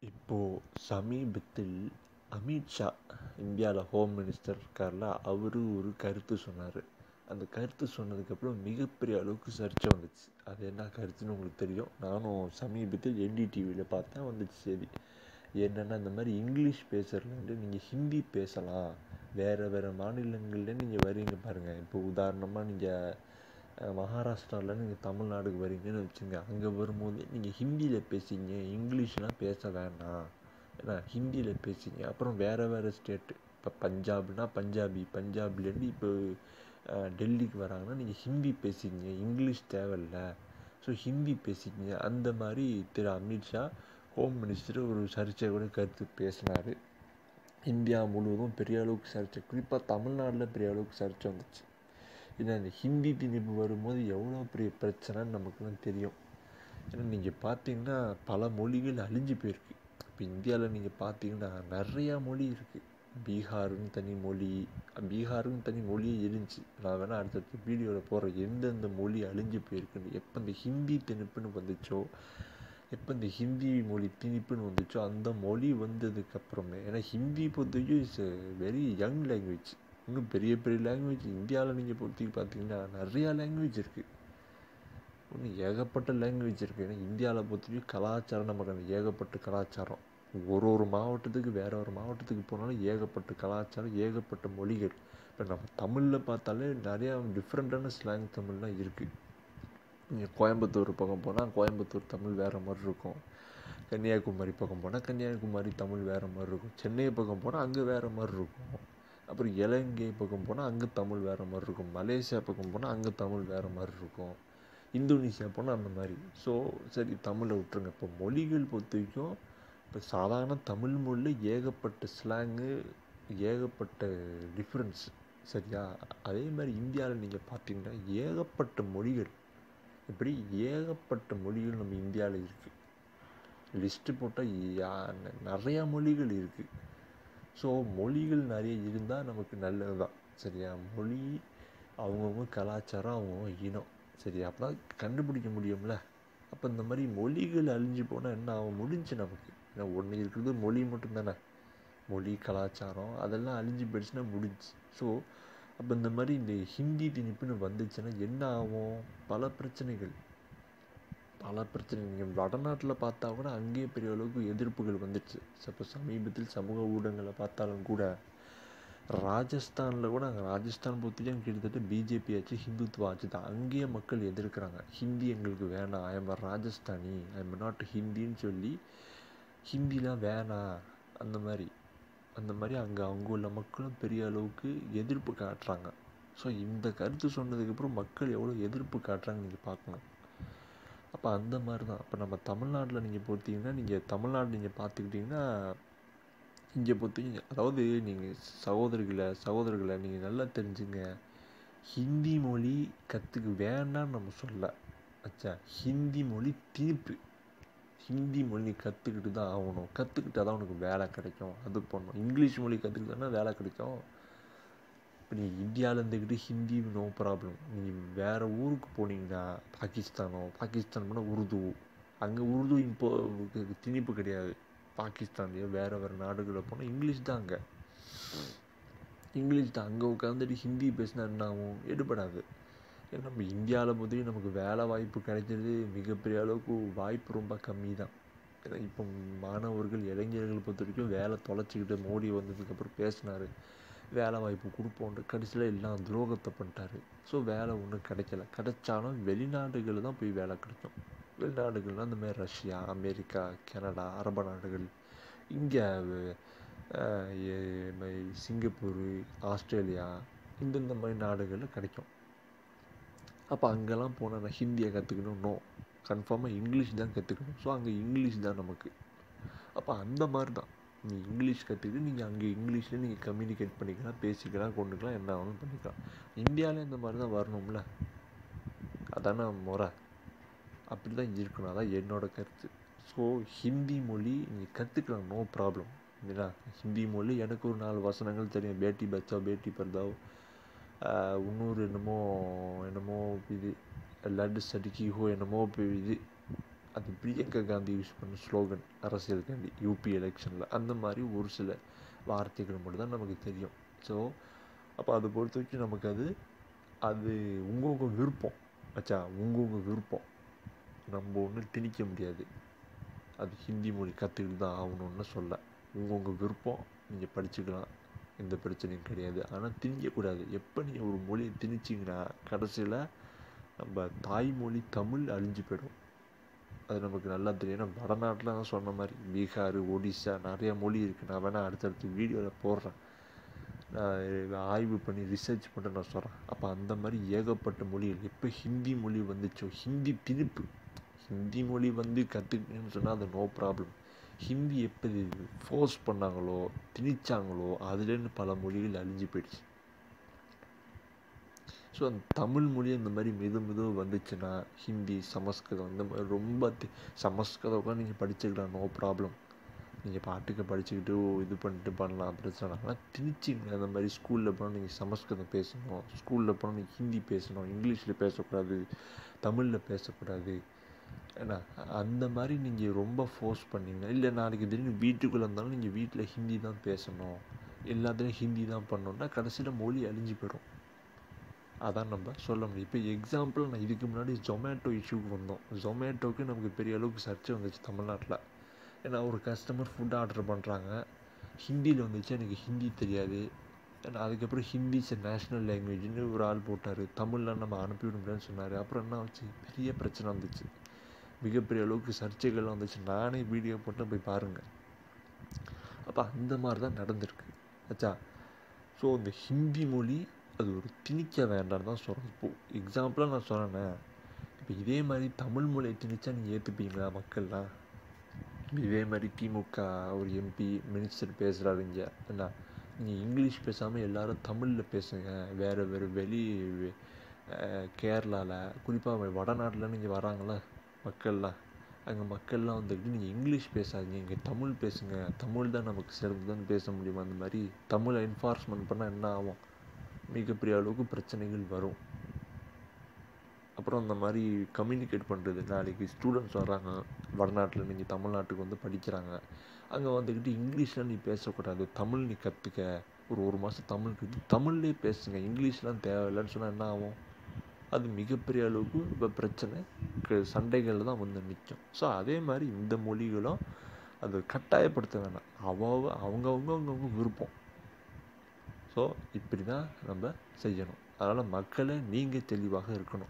இப்போது சமீபத்தில் அமித்ஷா இந்தியாவில் ஹோம் மினிஸ்டர் இருக்கார்ல அவர் ஒரு கருத்து சொன்னார் அந்த கருத்து சொன்னதுக்கப்புறம் மிகப்பெரிய அளவுக்கு சர்ச்சை வந்துச்சு அது என்ன கருத்துன்னு உங்களுக்கு தெரியும் நானும் சமீபத்தில் என்டிடிவியில் பார்த்தேன் வந்துச்சு சரி என்னென்னா இந்த மாதிரி இங்கிலீஷ் பேசுகிறதுலேருந்து நீங்கள் ஹிந்தி பேசலாம் வேறு வேறு மாநிலங்களில் நீங்கள் வரீங்க பாருங்கள் இப்போ உதாரணமாக நீங்கள் மகாராஷ்டிராவில் நீங்கள் தமிழ்நாடுக்கு வரீங்கன்னு வச்சுங்க அங்கே வரும்போது நீங்கள் ஹிந்தியில் பேசிங்க இங்கிலீஷ்லாம் பேச வேண்டாம் ஏன்னா ஹிந்தியில் பேசிங்க அப்புறம் வேறு வேறு ஸ்டேட்டு இப்போ பஞ்சாப்னா பஞ்சாபி பஞ்சாப்லேருந்து இப்போ டெல்லிக்கு வராங்கன்னா நீங்கள் ஹிந்தி பேசிங்க இங்கிலீஷ் தேவையில்ல ஸோ ஹிந்தி பேசிக்கிங்க அந்த மாதிரி திரு அமித்ஷா ஹோம் மினிஸ்டர் ஒரு சர்ச்சை கூட கருத்து பேசினார் இந்தியா முழுவதும் பெரிய அளவுக்கு சர்ச்சை குறிப்பாக தமிழ்நாட்டில் பெரிய அளவுக்கு சர்ச்சை வந்துச்சு ஏன்னா இந்த ஹிந்தி திணிப்பு வரும்போது எவ்வளோ பெரிய பிரச்சனைன்னு நமக்குலாம் தெரியும் ஏன்னா நீங்கள் பார்த்தீங்கன்னா பல மொழிகள் அழிஞ்சு போயிருக்கு இப்போ இந்தியாவில் நீங்கள் பார்த்தீங்கன்னா நிறையா மொழி இருக்குது பீகாருன்னு தனி மொழி பீகாருன்னு தனி மொழியே இருந்துச்சு நான் வேணால் அடுத்தடுத்த வீடியோவில் போடுறேன் எந்தெந்த மொழி அழிஞ்சு போயிருக்குன்னு எப்போ இந்த ஹிந்தி திணிப்புன்னு வந்துச்சோ எப்போ இந்த ஹிந்தி மொழி திணிப்புன்னு வந்துச்சோ அந்த மொழி வந்ததுக்கப்புறமே ஏன்னா ஹிந்தி பொறுத்தவரைக்கும் இட்ஸ் வெரி யங் லாங்குவேஜ் இன்னும் பெரிய பெரிய லாங்குவேஜ் இந்தியாவில் நீங்கள் பொறுத்தி பார்த்தீங்கன்னா நிறையா லாங்குவேஜ் இருக்குது இன்னும் ஏகப்பட்ட லாங்குவேஜ் இருக்குது ஏன்னா இந்தியாவில் பொறுத்தவரைக்கும் கலாச்சாரம் நமக்கு அந்த ஏகப்பட்ட கலாச்சாரம் ஒரு ஒரு மாவட்டத்துக்கு வேறு ஒரு மாவட்டத்துக்கு போனாலும் ஏகப்பட்ட கலாச்சாரம் ஏகப்பட்ட மொழிகள் இப்போ நம்ம தமிழில் பார்த்தாலே நிறையா டிஃப்ரெண்ட்டான ஸ்லாங் தமிழ்லாம் இருக்குது நீங்கள் கோயம்புத்தூர் பக்கம் போனால் கோயம்புத்தூர் தமிழ் வேறு மாதிரி இருக்கும் கன்னியாகுமரி பக்கம் போனால் கன்னியாகுமரி தமிழ் வேறு மாதிரி இருக்கும் சென்னை பக்கம் போனால் அங்கே வேறு மாதிரி இருக்கும் அப்புறம் இலங்கை பக்கம் போனால் அங்கே தமிழ் வேறு மாதிரி இருக்கும் மலேசியா பக்கம் போனால் அங்கே தமிழ் வேறு மாதிரி இருக்கும் இந்தோனேஷியா போனால் அந்த மாதிரி ஸோ சரி தமிழை விட்டுருங்க இப்போ மொழிகள் பொறுத்த வரைக்கும் இப்போ சாதாரண தமிழ் மொழியில் ஏகப்பட்ட ஸ்லாங்கு ஏகப்பட்ட டிஃப்ரென்ஸ் சரியா அதே மாதிரி இந்தியாவில் நீங்கள் பார்த்தீங்கன்னா ஏகப்பட்ட மொழிகள் இப்படி ஏகப்பட்ட மொழிகள் நம்ம இந்தியாவில் இருக்குது லிஸ்ட்டு போட்டால் நிறையா மொழிகள் இருக்குது ஸோ மொழிகள் நிறைய இருந்தால் நமக்கு நல்லது தான் சரியா மொழி அவங்கவுங்க கலாச்சாரம் அவங்கவுங்க இனம் சரி அப்போ தான் கண்டுபிடிக்க முடியும்ல அப்போ இந்த மாதிரி மொழிகள் அழிஞ்சு போனால் என்ன ஆகும் முடிஞ்சு நமக்கு ஏன்னா ஒன்று இருக்கிறது மொழி மட்டும்தானே மொழி கலாச்சாரம் அதெல்லாம் அழிஞ்சு போயிடுச்சுன்னா முடிஞ்சு ஸோ அப்போ இந்த மாதிரி இந்த ஹிந்தி திணிப்புன்னு வந்துச்சுன்னா என்ன ஆகும் பல பிரச்சனைகள் பல பிரச்சனை நீங்கள் வடநாட்டில் பார்த்தா கூட அங்கேயே பெரிய அளவுக்கு எதிர்ப்புகள் வந்துடுச்சு இப்போ சமீபத்தில் சமூக ஊடகங்களை பார்த்தாலும் கூட ராஜஸ்தானில் கூட அங்கே ராஜஸ்தான் பொறுத்தவரைக்கும் கிட்டத்தட்ட பிஜேபி ஆச்சு ஹிந்துத்வா ஆச்சு தான் அங்கேயே மக்கள் எதிர்க்கிறாங்க ஹிந்தி எங்களுக்கு வேணாம் I am Rajasthani I am not ஹிந்தின்னு சொல்லி ஹிந்திலாம் வேணாம் அந்த மாதிரி அந்த மாதிரி அங்கே அவங்க உள்ள மக்களும் பெரிய அளவுக்கு எதிர்ப்பு காட்டுறாங்க ஸோ இந்த கருத்து சொன்னதுக்கப்புறம் மக்கள் எவ்வளோ எதிர்ப்பு காட்டுறாங்கன்னு நீங்கள் பார்க்கணும் அப்போ அந்த மாதிரி தான் அப்போ நம்ம தமிழ்நாட்டில் நீங்கள் பொறுத்தீங்கன்னா நீங்கள் தமிழ்நாடு நீங்கள் பார்த்துக்கிட்டிங்கன்னா இங்கே பொறுத்தீங்க அதாவது நீங்கள் சகோதரிகளை சகோதரர்களை நீங்கள் நல்லா தெரிஞ்சுங்க ஹிந்தி மொழி கற்றுக்க வேண்டாம்னு நம்ம சொல்ல அச்சா ஹிந்தி மொழி தீர்ப்பு ஹிந்தி மொழி கற்றுக்கிட்டு தான் ஆகணும் கற்றுக்கிட்டா தான் உனக்கு வேலை கிடைக்கும் அது பண்ணணும் இங்கிலீஷ் மொழி கற்றுக்கிட்டோன்னா வேலை கிடைக்கும் இப்போ நீ இந்தியாவில் இருந்துக்கிட்டு ஹிந்தி நோ ப்ராப்ளம் நீ வேறு ஊருக்கு போனீங்கன்னா பாகிஸ்தானோ பாகிஸ்தான் போனால் உருது அங்கே உருது இப்போ திணிப்பு கிடையாது பாகிஸ்தான்லேயோ வேறு வேறு நாடுகளில் போனால் இங்கிலீஷ் தான் அங்கே இங்கிலீஷ் தான் அங்கே உட்காந்துட்டு ஹிந்தி பேசினா என்ன ஆகும் எடுபடாது நம்ம இந்தியாவில் பொறுத்தவரைக்கும் நமக்கு வேலை வாய்ப்பு கிடைக்கிறது மிகப்பெரிய அளவுக்கு வாய்ப்பு ரொம்ப கம்மி தான் ஏன்னா இப்போ மாணவர்கள் இளைஞர்கள் பொறுத்த வரைக்கும் வேலை தொலைச்சிக்கிட்டு மோடி வந்ததுக்கப்புறம் பேசினார் வேலை வாய்ப்பு கொடுப்போன்ற கடைசியில் எல்லாம் துரோகத்தை பண்ணிட்டாரு ஸோ வேலை ஒன்றும் கிடைக்கல கிடைச்சாலும் வெளிநாடுகளில் தான் போய் வேலை கிடைக்கும் வெளிநாடுகள்னால் இந்த மாதிரி ரஷ்யா அமெரிக்கா கனடா அரபு நாடுகள் இங்கே சிங்கப்பூர் ஆஸ்திரேலியா இந்தந்த மாதிரி நாடுகளில் கிடைக்கும் அப்போ அங்கெல்லாம் போனால் நான் ஹிந்தியை கற்றுக்கணும் நோ கன்ஃபார்மாக இங்கிலீஷ் தான் கற்றுக்கணும் ஸோ அங்கே இங்கிலீஷ் தான் நமக்கு அப்போ அந்த மாதிரி தான் நீ இங்கிலீஷ் கற்றுக்கிட்டு நீங்கள் அங்கே இங்கிலீஷில் நீங்கள் கம்யூனிகேட் பண்ணிக்கலாம் பேசிக்கலாம் கொண்டுக்கலாம் என்ன ஆகணும் பண்ணிக்கலாம் இந்தியாவில் இந்த மாதிரி தான் வரணும்ல அதான முறை அப்படி தான் இருக்கணும் அதான் என்னோடய கருத்து ஸோ ஹிந்தி மொழி நீங்கள் கற்றுக்கலாம் நோ ப்ராப்ளம் இல்லைங்களா ஹிந்தி மொழி எனக்கு ஒரு நாலு வசனங்கள் தெரியும் பேட்டி பச்சாவ் பேட்டி பர்தாவ் இன்னொரு என்னமோ என்னமோ இது லட்டு சடிக்கி ஹோ என்னமோ இது அது பிரியங்கா காந்தி யூஸ் பண்ண ஸ்லோகன் அரசியலுக்காண்டி யூபி எலெக்ஷனில் அந்த மாதிரி ஒரு சில வார்த்தைகள் மட்டும்தான் நமக்கு தெரியும் ஸோ அப்போ அதை பொறுத்த வரைக்கும் நமக்கு அது அது உங்கவுங்க விருப்பம் ஆச்சா உங்கவுங்க விருப்பம் நம்ம ஒன்றும் திணிக்க முடியாது அது ஹிந்தி மொழி கற்றுக்கிட்டு தான் ஆகணும்னு சொல்ல உங்கவுங்க விருப்பம் நீங்கள் படிச்சுக்கலாம் எந்த பிரச்சனையும் கிடையாது ஆனால் திணிக்கக்கூடாது எப்போ நீங்கள் ஒரு மொழியை திணிச்சிங்கன்னா கடைசியில் நம்ம தாய்மொழி தமிழ் அழிஞ்சு போயிடும் அது நமக்கு நல்லா தெரியும் ஏன்னா வடநாட்டில் தான் சொன்ன மாதிரி பீகார் ஒடிசா நிறைய மொழி இருக்குது நான் வேணால் அடுத்தடுத்து வீடியோவில் போடுறேன் நான் ஆய்வு பண்ணி ரிசர்ச் பண்ணிட்டு நான் சொல்கிறேன் அப்போ அந்த மாதிரி ஏகப்பட்ட மொழிகள் எப்போ ஹிந்தி மொழி வந்துச்சோ ஹிந்தி திணிப்பு ஹிந்தி மொழி வந்து கற்றுக்கணும்னு சொன்னால் அது நோ ப்ராப்ளம் ஹிந்தி எப்போ ஃபோர்ஸ் பண்ணாங்களோ திணிச்சாங்களோ அதுலேருந்து பல மொழிகள் அழிஞ்சு போயிடுச்சு ஸோ அந்த தமிழ் மொழி அந்த மாதிரி மெது மெதுவாக வந்துச்சுன்னா ஹிந்தி சமஸ்கிருதம் இந்த மாதிரி ரொம்ப தி சமஸ்கிருதம் கூட நீங்கள் படிச்சுக்கலாம் நோ ப்ராப்ளம் நீங்கள் பாட்டுக்கு படிச்சுக்கிட்டு இது பண்ணிட்டு பண்ணலாம் பிரச்சனை ஆனால் திணிச்சிங்க அந்த மாதிரி ஸ்கூலில் போனால் நீங்கள் சமஸ்கிருதம் பேசணும் ஸ்கூலில் போனால் நீங்கள் ஹிந்தி பேசணும் இங்கிலீஷில் பேசக்கூடாது தமிழில் பேசக்கூடாது ஏன்னா அந்த மாதிரி நீங்கள் ரொம்ப ஃபோர்ஸ் பண்ணிங்கன்னா இல்லை நாளைக்கு திடீர்னு வீட்டுக்குள்ளே இருந்தாலும் நீங்கள் வீட்டில் ஹிந்தி தான் பேசணும் எல்லாத்துலேயும் ஹிந்தி தான் பண்ணணுன்னா கடைசியில் மொழி அழிஞ்சு போயிடும் அதான் நம்ம சொல்ல முடியும் இப்போ எக்ஸாம்பிள் நான் இதுக்கு முன்னாடி ஜொமேட்டோ இஷ்யூக்கு வந்தோம் ஜொமேட்டோக்கு நமக்கு பெரிய அளவுக்கு சர்ச்சை வந்துச்சு தமிழ்நாட்டில் ஏன்னா ஒரு கஸ்டமர் ஃபுட் ஆர்டர் பண்ணுறாங்க ஹிந்தியில் வந்துச்சு எனக்கு ஹிந்தி தெரியாது ஏன்னா அதுக்கப்புறம் ஹிந்தி இஸ் நேஷ்னல் லாங்குவேஜ்னு ஒரு ஆள் போட்டார் தமிழில் நம்ம அனுப்பிவிட முடியாதுன்னு சொன்னார் அப்புறம் என்ன ஆச்சு பெரிய பிரச்சனை வந்துச்சு மிகப்பெரிய அளவுக்கு சர்ச்சைகள்லாம் வந்துச்சு நானே வீடியோ போட்டு போய் பாருங்கள் அப்போ அந்த மாதிரி தான் நடந்திருக்கு ஆச்சா ஸோ இந்த ஹிந்தி மொழி அது ஒரு திணிக்க வேண்டாம்னு தான் சொல்கிறேன் இப்போது எக்ஸாம்பிளாக நான் சொன்னேன் இப்போ இதே மாதிரி தமிழ் மொழியை திணிச்சா நீங்கள் ஏற்றுப்பீங்களா மக்கள்லாம் இதே மாதிரி திமுக ஒரு எம்பி மினிஸ்டர் பேசுகிறாரு இங்கே என்ன நீங்கள் இங்கிலீஷ் பேசாமல் எல்லோரும் தமிழில் பேசுங்க வேறு வேறு வெளி கேரளாவில் குறிப்பாக வடநாட்டில் நீங்கள் வராங்களே மக்கள்லாம் அங்கே மக்கள்லாம் வந்துக்கிட்டு நீங்கள் இங்கிலீஷ் பேசாதீங்க இங்கே தமிழ் பேசுங்க தமிழ் தான் நமக்கு சிறந்ததுன்னு பேச முடியுமா அந்த மாதிரி தமிழை என்ஃபார்ஸ்மெண்ட் பண்ணால் என்ன ஆகும் மிகப்பெரிய அளவுக்கு பிரச்சனைகள் வரும் அப்புறம் அந்த மாதிரி கம்யூனிகேட் பண்ணுறது நாளைக்கு ஸ்டூடெண்ட்ஸ் வராங்க வடநாட்டில் நீங்கள் தமிழ்நாட்டுக்கு வந்து படிக்கிறாங்க அங்கே வந்துக்கிட்டு இங்கிலீஷில் நீ பேசக்கூடாது தமிழ் நீ கற்றுக்க ஒரு ஒரு மாதம் தமிழ் கற்று தமிழ்லேயே பேசுங்க இங்கிலீஷ்லாம் தேவையில்லைன்னு சொன்னால் என்ன ஆகும் அது மிகப்பெரிய அளவுக்கு இப்போ பிரச்சனை சண்டைகள் தான் வந்து நிற்கும் ஸோ அதே மாதிரி இந்த மொழிகளும் அது கட்டாயப்படுத்த வேணாம் அவ அவங்கவுங்க அவங்கவுங்க விருப்பம் ஸோ இப்படி தான் நம்ம செய்யணும் அதனால் மக்களை நீங்கள் தெளிவாக இருக்கணும்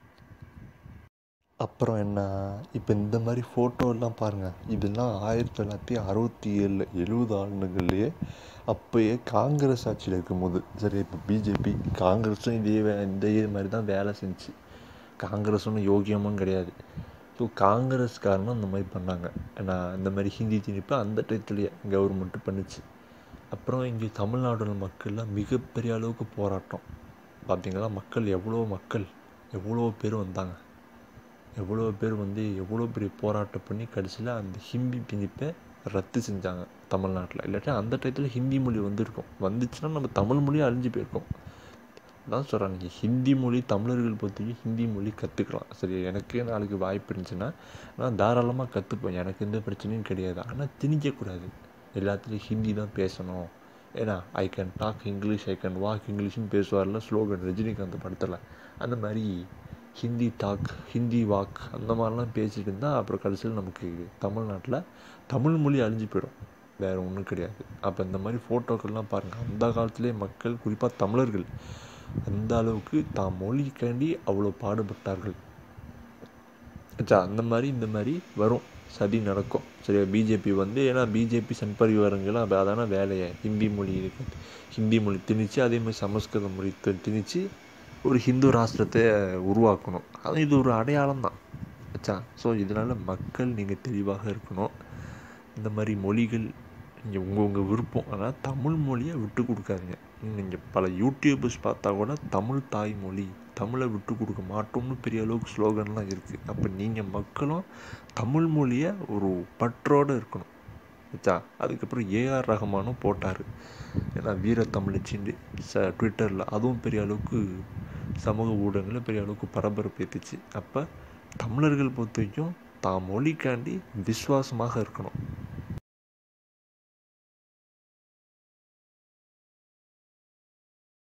அப்புறம் என்ன இப்போ இந்த மாதிரி ஃபோட்டோலாம் பாருங்கள் இதெல்லாம் ஆயிரத்தி தொள்ளாயிரத்தி அறுபத்தி ஏழில் எழுபது ஆண்டுகள்லேயே அப்போயே காங்கிரஸ் ஆட்சியில் இருக்கும்போது சரி இப்போ பிஜேபி காங்கிரஸும் இதே வே இந்த இதே மாதிரி தான் வேலை செஞ்சு காங்கிரஸ் ஒன்றும் யோகியமும் கிடையாது ஸோ காங்கிரஸ்காரனும் அந்த மாதிரி பண்ணாங்க நான் இந்த மாதிரி ஹிந்தி திணிப்பு அந்த டயத்துலேயே கவர்மெண்ட்டு பண்ணிச்சு அப்புறம் இங்கே தமிழ்நாடுல மக்கள்லாம் மிகப்பெரிய அளவுக்கு போராட்டம் பார்த்திங்களா மக்கள் எவ்வளோ மக்கள் எவ்வளோ பேர் வந்தாங்க எவ்வளோ பேர் வந்து எவ்வளோ பெரிய போராட்டம் பண்ணி கடைசியில் அந்த ஹிந்தி திணிப்பை ரத்து செஞ்சாங்க தமிழ்நாட்டில் இல்லாட்டி அந்த டயத்தில் ஹிந்தி மொழி வந்திருக்கும் வந்துச்சுன்னா நம்ம தமிழ் மொழி அழிஞ்சு போயிருக்கோம் அதான் சொல்கிறேன் நீங்கள் ஹிந்தி மொழி தமிழர்கள் பொறுத்தவரைக்கும் ஹிந்தி மொழி கற்றுக்கலாம் சரி எனக்கு நாளைக்கு வாய்ப்பு இருந்துச்சுன்னா நான் தாராளமாக கற்றுப்பேன் எனக்கு எந்த பிரச்சனையும் கிடையாது ஆனால் திணிக்கக்கூடாது எல்லாத்துலேயும் ஹிந்தி தான் பேசணும் ஏன்னா I can talk English I can walk இங்கிலீஷ்னு பேசுவார்ல ஸ்லோகன் ரஜினிகாந்த் படத்தில் அந்த மாதிரி ஹிந்தி டாக் ஹிந்தி வாக் அந்த மாதிரிலாம் பேசிகிட்டு இருந்தால் அப்புறம் கடைசியில் நமக்கு தமிழ்நாட்டில் தமிழ் மொழி அழிஞ்சு போயிடும் வேறு ஒன்றும் கிடையாது அப்போ இந்த மாதிரி ஃபோட்டோக்கள்லாம் பாருங்கள் அந்த காலத்துலேயே மக்கள் குறிப்பாக தமிழர்கள் அந்த அளவுக்கு தான் மொழிக்காண்டி அவ்வளோ பாடுபட்டார்கள் ஆச்சா அந்த மாதிரி இந்த மாதிரி வரும் சதி நடக்கும் சரியா பிஜேபி வந்து ஏன்னா பிஜேபி சன் பரிவாரங்கள்லாம் அதான வேலையை ஹிந்தி மொழி ஹிந்தி மொழி திணிச்சு அதே மாதிரி சமஸ்கிருத மொழி திணிச்சு ஒரு ஹிந்து ராஷ்டிரத்தை உருவாக்கணும் அது இது ஒரு அடையாளம் தான் ஆச்சா ஸோ இதனால் மக்கள் நீங்கள் தெளிவாக இருக்கணும் இந்த மாதிரி மொழிகள் இங்கே உங்கள் உங்கள் விருப்பம் ஆனால் தமிழ் மொழியை விட்டு கொடுக்காதீங்க நீங்கள் பல யூடியூபர்ஸ் பார்த்தா கூட தமிழ் தாய்மொழி தமிழை விட்டு கொடுக்க மாட்டோம்னு பெரிய அளவுக்கு ஸ்லோகன்லாம் இருக்குது அப்போ நீங்கள் மக்களும் தமிழ் மொழியை ஒரு பற்றோடு இருக்கணும் ஆச்சா அதுக்கப்புறம் ஏஆர் ரஹமானும் போட்டார் ஏன்னா வீர தமிழச்சின்னு ச ட்விட்டரில் அதுவும் பெரிய அளவுக்கு சமூக ஊடகங்களில் பெரிய அளவுக்கு பரபரப்பு ஏற்றுச்சு அப்போ தமிழர்கள் பொறுத்த வரைக்கும் தான் மொழிக்காண்டி விசுவாசமாக இருக்கணும்